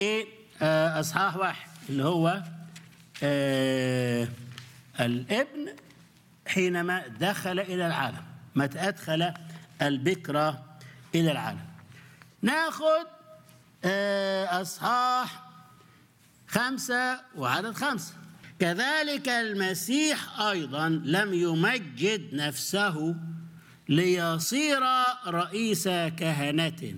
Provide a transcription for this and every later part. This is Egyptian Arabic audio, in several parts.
آه، اصحاح واحد اللي هو آه، الابن حينما دخل الى العالم متى ادخل البكرة الى العالم ناخد آه، اصحاح خمسة وعدد خمسة كذلك المسيح أيضا لم يمجد نفسه ليصير رئيس كهنة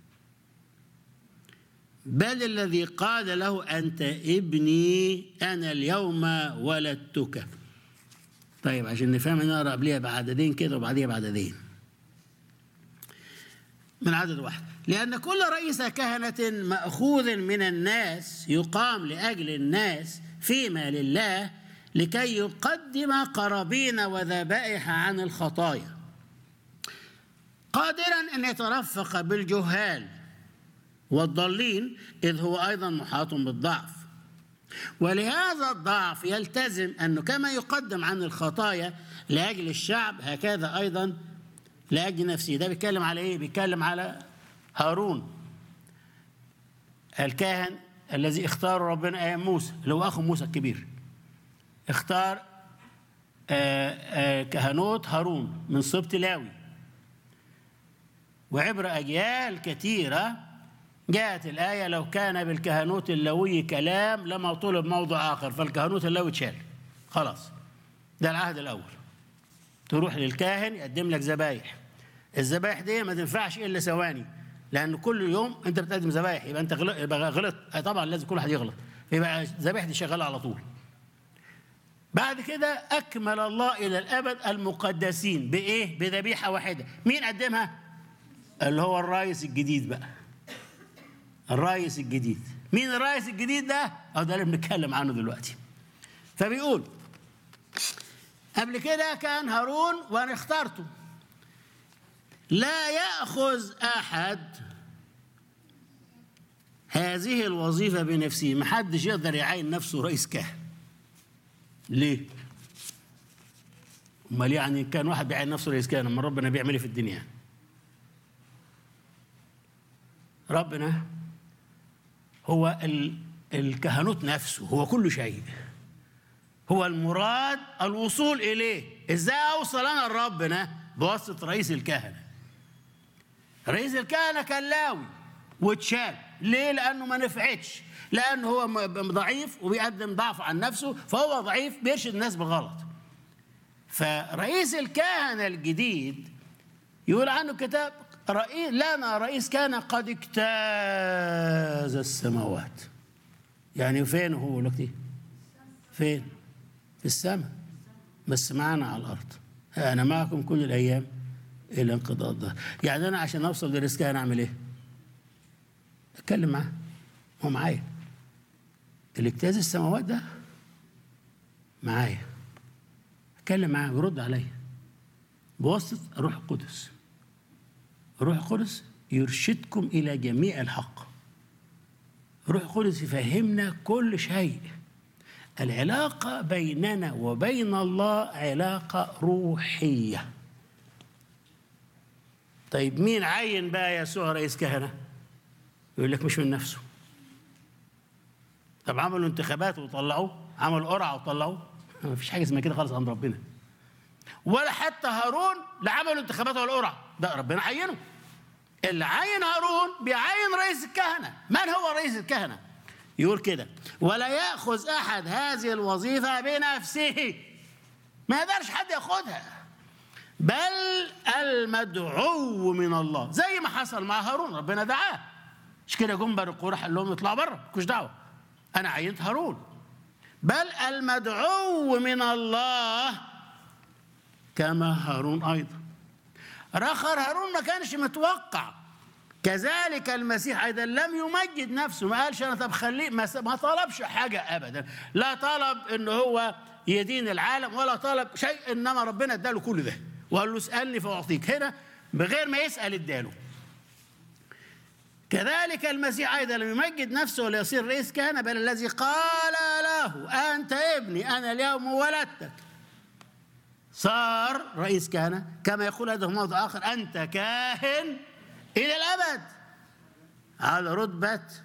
بل الذي قال له أنت ابني أنا اليوم ولدتك طيب عشان نفهم نقرا قبليها بعددين كده وبعديها بعددين من عدد واحد لأن كل رئيس كهنة مأخوذ من الناس يقام لأجل الناس فيما لله لكي يقدم قرابين وذبائح عن الخطايا قادرا أن يترفق بالجهال والضالين إذ هو أيضا محاط بالضعف ولهذا الضعف يلتزم أنه كما يقدم عن الخطايا لأجل الشعب هكذا أيضا لأجل نفسه ده بيتكلم على إيه؟ بيتكلم على هارون الكاهن الذي اختار ربنا أيام موسى اللي هو أخو موسى الكبير اختار آه، آه، كهنوت هارون من سبط لاوي وعبر أجيال كثيرة جاءت الآية لو كان بالكهنوت اللوي كلام لما طلب موضع آخر فالكهنوت اللوي اتشال خلاص ده العهد الأول تروح للكاهن يقدم لك ذبايح الذبايح دي ما تنفعش إلا ثواني لأن كل يوم أنت بتقدم ذبايح يبقى أنت غلط يبقى غلط آه طبعا لازم كل واحد يغلط يبقى الذبايح دي شغالة على طول بعد كده أكمل الله إلى الأبد المقدسين بإيه؟ بذبيحة واحدة مين قدمها؟ اللي هو الرايس الجديد بقى الرايس الجديد مين الرايس الجديد ده؟ أو ده اللي بنتكلم عنه دلوقتي فبيقول قبل كده كان هارون وأنا اخترته لا يأخذ أحد هذه الوظيفة بنفسه محدش يقدر يعين نفسه رئيس كهنة ليه؟ امال يعني كان واحد بيعين نفسه رئيس كهنة اما ربنا بيعمل ايه في الدنيا؟ ربنا هو ال- الكهنوت نفسه هو كل شيء هو المراد الوصول اليه ازاي اوصل انا لربنا بواسطه رئيس الكهنه رئيس الكهنه كان لاوي واتشال ليه لانه ما نفعتش لانه هو م- ضعيف وبيقدم ضعف عن نفسه فهو ضعيف بيرشد الناس بغلط فرئيس الكهنه الجديد يقول عنه كتاب رئيس لنا رئيس كان قد اجتاز السماوات يعني فين هو دلوقتي فين في السماء بس معنا على الارض انا معكم كل الايام الى انقضاء الظهر يعني انا عشان اوصل لرئيس كهنه اعمل ايه اتكلم معاه هو معايا الاجتاز السماوات ده معايا اتكلم معاه ويرد عليا بواسطه الروح القدس الروح القدس يرشدكم الى جميع الحق الروح القدس يفهمنا كل شيء العلاقه بيننا وبين الله علاقه روحيه طيب مين عين بقى يسوع رئيس كهنه يقول لك مش من نفسه طب عملوا انتخابات وطلعوه عملوا قرعه وطلعوه ما فيش حاجه اسمها كده خالص عند ربنا ولا حتى هارون لا عملوا انتخابات ولا قرعه ده ربنا عينه اللي عين هارون بيعين رئيس الكهنه من هو رئيس الكهنه يقول كده ولا ياخذ احد هذه الوظيفه بنفسه ما يقدرش حد ياخدها بل المدعو من الله زي ما حصل مع هارون ربنا دعاه مش كده جم بني قرح قال لهم اطلعوا بره مالكوش دعوه انا عينت هارون بل المدعو من الله كما هارون ايضا رخر هارون ما كانش متوقع كذلك المسيح ايضا لم يمجد نفسه ما قالش انا طب خليه ما ما طلبش حاجه ابدا لا طلب ان هو يدين العالم ولا طلب شيء انما ربنا اداله كل ده وقال له اسالني فاعطيك هنا بغير ما يسال اداله كذلك المسيح ايضا لم يمجد نفسه ليصير رئيس كهنه بل الذي قال له انت ابني انا اليوم ولدتك صار رئيس كهنه كما يقول هذا موضع اخر انت كاهن الى الابد على رتبه